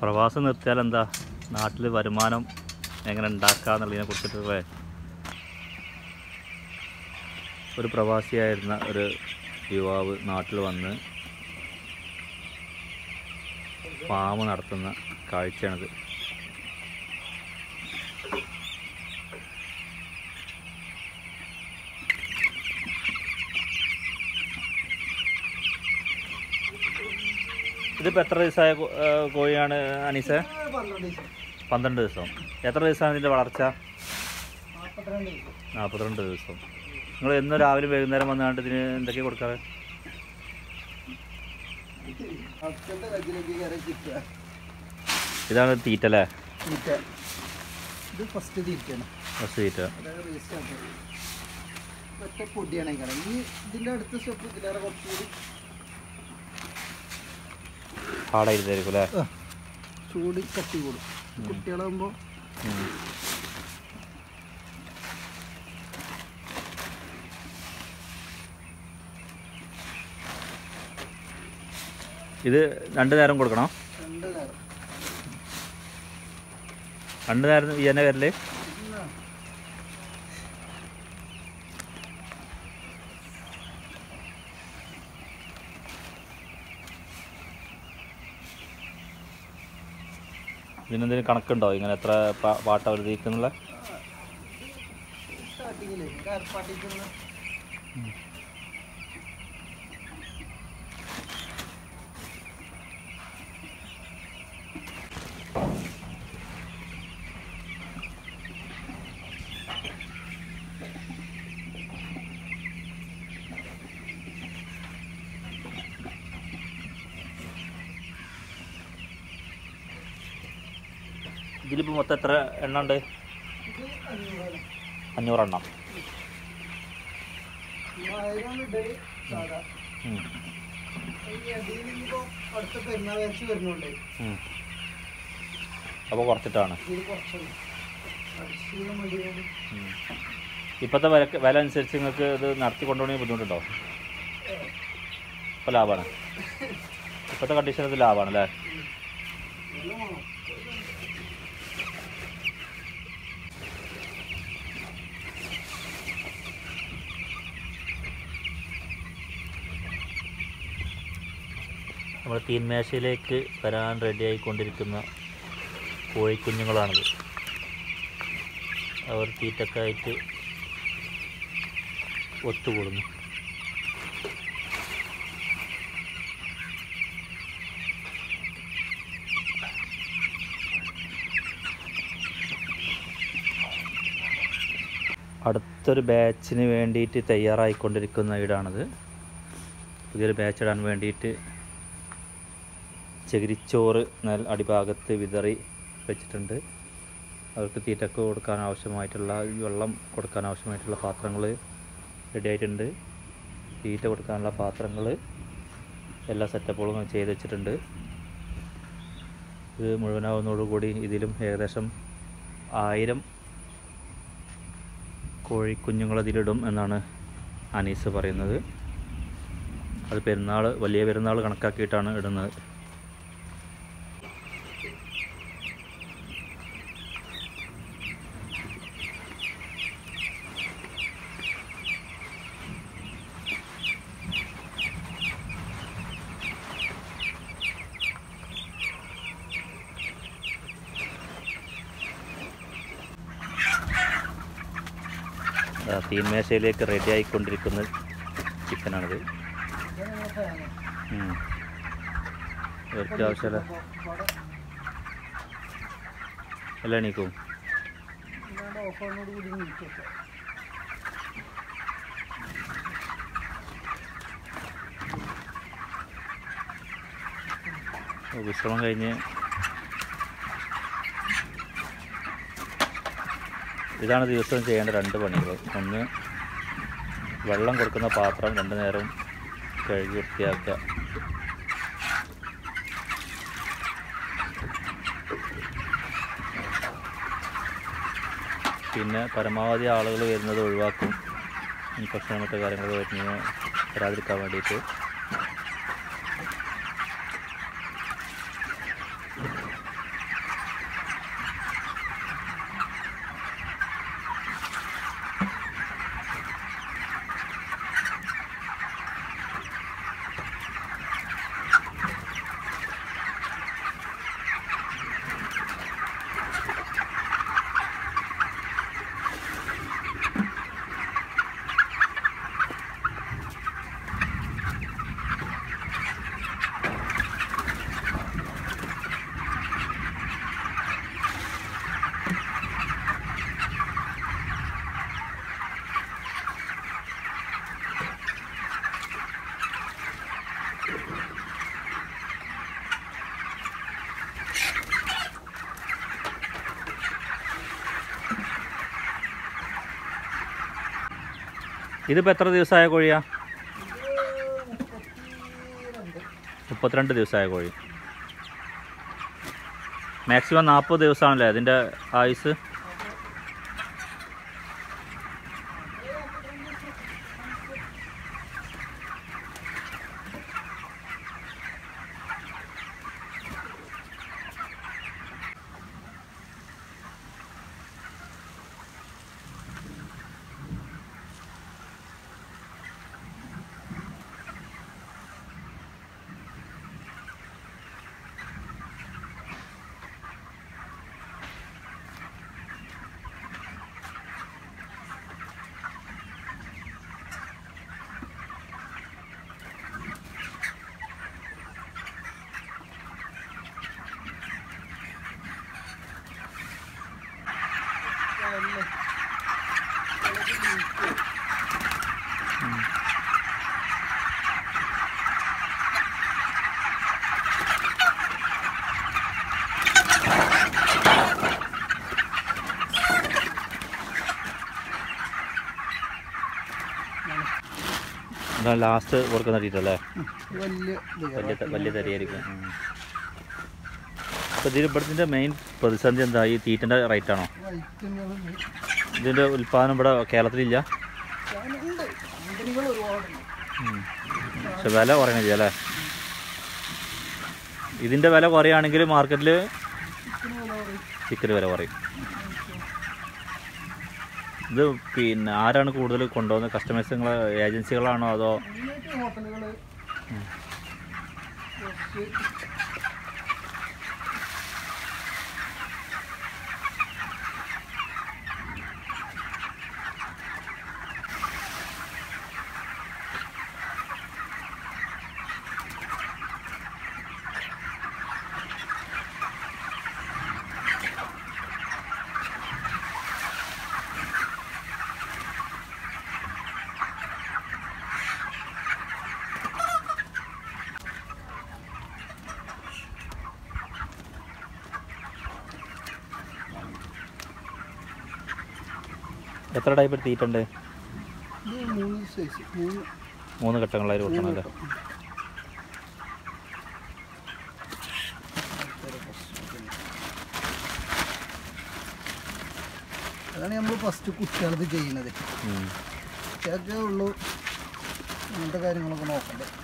പ്രവാസം നിർത്തിയാൽ എന്താ നാട്ടിൽ വരുമാനം എങ്ങനെ ഉണ്ടാക്കുക എന്നുള്ളതിനെ കുറിച്ചിട്ടുള്ള ഒരു പ്രവാസിയായിരുന്ന ഒരു യുവാവ് നാട്ടിൽ വന്ന് ഫാം നടത്തുന്ന കാഴ്ചയാണിത് ഇതിപ്പോൾ എത്ര ദിവസമായ കോ- ഏ, കോഴിയാണ് അനീസെ പന്ത്രണ്ട് ദിവസം പന്ത്രണ്ട് ദിവസം എത്ര ദിവസമാണ് ഇതിൻ്റെ വളർച്ച നാൽപ്പത്തിരണ്ട് ദിവസം നാൽപ്പത്തിരണ്ട് ദിവസം നിങ്ങൾ എന്നും രാവിലെ വൈകുന്നേരം വന്നാണ്ട് ഇതിന് എന്തൊക്കെയാണ് കൊടുക്കാറ് ഫസ്റ്റത്തെ കജിലേക്ക് കയറി കിട്ടുക ഇതാണ് തീറ്റ അല്ലേ തീറ്റ ഇത് ഫസ്റ്റ് തീറ്റയാണ് ഫസ്റ്റ് തീറ്റ അതായത് വേസ്റ്റ് ആക്കുന്നത് ഒറ്റ പൊടിയാണ് ഈ കട ഈ ഇതിൻ്റെ അടുത്ത സ്റ്റെപ്പ് ഇതിലേറെ കുറച്ചുകൂടി പാടായിരുന്നായിരിക്കും അല്ലേ ചൂട് കട്ടി കൂടും കുട്ടികളാകുമ്പോൾ ഉം. ഇത് രണ്ട് നേരം കൊടുക്കണം രണ്ട് നേരം രണ്ട് നേരം ഈ തന്നെ വരല് ഇല്ല. ഇതിനെന്തെങ്കിലും കണക്കുണ്ടോ ഇങ്ങനെ എത്ര പാ- പാട്ട അവർ തീക്കുന്നുള്ള സ്റ്റാർട്ടിങ്ങില് കാർപ്പാട്ടിക്കുള്ള ഇതിലിപ്പോൾ മൊത്തം എത്ര എണ്ണ ഉണ്ട് ഇത് അഞ്ഞൂറാണ് അഞ്ഞൂറെണ്ണം ആയിരം ഇടല് സാധാ ഉം. ഈ അടിയിൽ ഇനിയിപ്പോൾ അടുത്ത പെരുന്നാൾ വേർച്ച് വരുന്നുണ്ട് ഉം. അപ്പോൾ കുറച്ചിട്ടാണ് ഇതിൽ കുറച്ചുണ്ട് അടിസ്ഥാനം വേണ്ടി വേണ്ടി ഉം. ഇപ്പോഴത്തെ വില വില അനുസരിച്ച് നിങ്ങൾക്ക് ഇത് നടത്തി കൊണ്ടുപോകണമെങ്കിൽ ബുദ്ധിമുട്ടുണ്ടോ ഇപ്പോൾ ലാഭമാണ് ഇപ്പോഴത്തെ കണ്ടീഷൻ ഇത് ലാഭമാണ് അല്ലേ വെള്ളം വേണം നമ്മൾ തീന്മേശയിലേക്ക് വരാൻ റെഡിയായിക്കൊണ്ടിരിക്കുന്ന കോഴിക്കുഞ്ഞുങ്ങളാണിത് അവർ തീറ്റക്കായിട്ട് ഒത്തുകൂടുന്നു അടുത്തൊരു ബാച്ചിന് വേണ്ടിയിട്ട് തയ്യാറായിക്കൊണ്ടിരിക്കുന്ന വീടാണിത് പുതിയൊരു ബാച്ച് ഇടാൻ വേണ്ടിയിട്ട് ചകിരിച്ചോറ് നെൽ അടിഭാഗത്ത് വിതറി വെച്ചിട്ടുണ്ട് അവർക്ക് തീറ്റക്ക് കൊടുക്കാൻ ആവശ്യമായിട്ടുള്ള ഈ വെള്ളം കൊടുക്കാൻ ആവശ്യമായിട്ടുള്ള പാത്രങ്ങൾ റെഡി ആയിട്ടുണ്ട് തീറ്റ കൊടുക്കാനുള്ള പാത്രങ്ങൾ എല്ലാ സെറ്റപ്പുകളും ചെയ്ത് വെച്ചിട്ടുണ്ട് ഇത് മുഴുവനാവുന്നതോടുകൂടി ഇതിലും ഏകദേശം ആയിരം കോഴിക്കുഞ്ഞുങ്ങൾ ഇതിലിടും എന്നാണ് അനീസ് പറയുന്നത് അത് പെരുന്നാൾ വലിയ പെരുന്നാൾ കണക്കാക്കിയിട്ടാണ് ഇടുന്നത് ആ, തീന്മേശയിലേക്ക് റെഡി ആയിക്കൊണ്ടിരിക്കുന്ന ചിക്കനാണിത് ഇതാണ് നമ്മുടെ ഫാന് ഉം. ഇവർക്ക് ആവശ്യമല്ല അല്ല എണീക്കും ഇല്ലാണ്ട് ഓഫറിനോട് കൂടി നിൽക്കട്ടെ വിശ്രമം കഴിഞ്ഞ് ഇതാണ് ദിവസവും ചെയ്യേണ്ട രണ്ട് പണികൾ ഒന്ന് വെള്ളം കൊടുക്കുന്ന പാത്രം രണ്ട് നേരം കഴുകി വൃത്തിയാക്കുക പിന്നെ പരമാവധി ആളുകൾ വരുന്നത് ഒഴിവാക്കും ഇൻഫെക്ഷൻ മറ്റു കാര്യങ്ങൾ വരുന്നത് വരാതിരിക്കാൻ വേണ്ടിയിട്ട് ഇതിപ്പോൾ എത്ര ദിവസമായ കോഴിയാ ഇത് മുപ്പത്തിരണ്ട് മുപ്പത്തിരണ്ട് ദിവസമായ കോഴി മാക്സിമം നാൽപ്പത് ദിവസമാണല്ലേ അതിൻ്റെ ആയുസ് അല്ലേ. ചിലത് നീക്കും. അതാണ് ലാസ്റ്റ് കൊടുക്കുന്ന തീറ്റല്ലേ ഉം. വലിയ ഇത് വലിയ ത- വലിയ തരിയായിരിക്കും അപ്പോൾ ഇതിൽ ഇവിടുത്തെ മെയിൻ പ്രതിസന്ധി എന്താ ഈ തീറ്റൻ്റെ റേറ്റ് ആണോ വൈറ്റുന്നത് ഇതിൻ്റെ ഉൽപ്പാദനം ഇവിടെ കേരളത്തിലില്ല ഉണ്ട് കമ്പനികൾ ഒരുപാടുണ്ട് ഉം. പക്ഷെ വില കുറയണില്ല അല്ലേ ഇതിൻ്റെ വില കുറയുകയാണെങ്കിൽ മാർക്കറ്റിൽ ചിക്കന് വില പറയും ചിക്കന് വില കുറയും ഇത് പിന്നെ ആരാണ് കൂടുതൽ കൊണ്ടുപോകുന്നത് കസ്റ്റമേഴ്സ് നിങ്ങളെ ഏജൻസികളാണോ അതോ മെയിനായിട്ട് ഹോട്ടലുകൾ കുറച്ച് എത്ര ടൈപ്പ് തീറ്റ ഉണ്ട് ഇത് മൂന്ന് സൈസ് മൂന്ന് മൂന്ന് ഘട്ടങ്ങളായി മൂന്ന് കൊടുക്കണം അല്ലേ ഘട്ടം. അതാണ് നമ്മൾ ഫസ്റ്റ് കുട്ടികളത് ചെയ്യുന്നത് ഉം. കുട്ടികൾക്കേ ഉള്ളൂ അങ്ങനത്തെ കാര്യങ്ങളൊക്കെ നോക്കണ്ടേ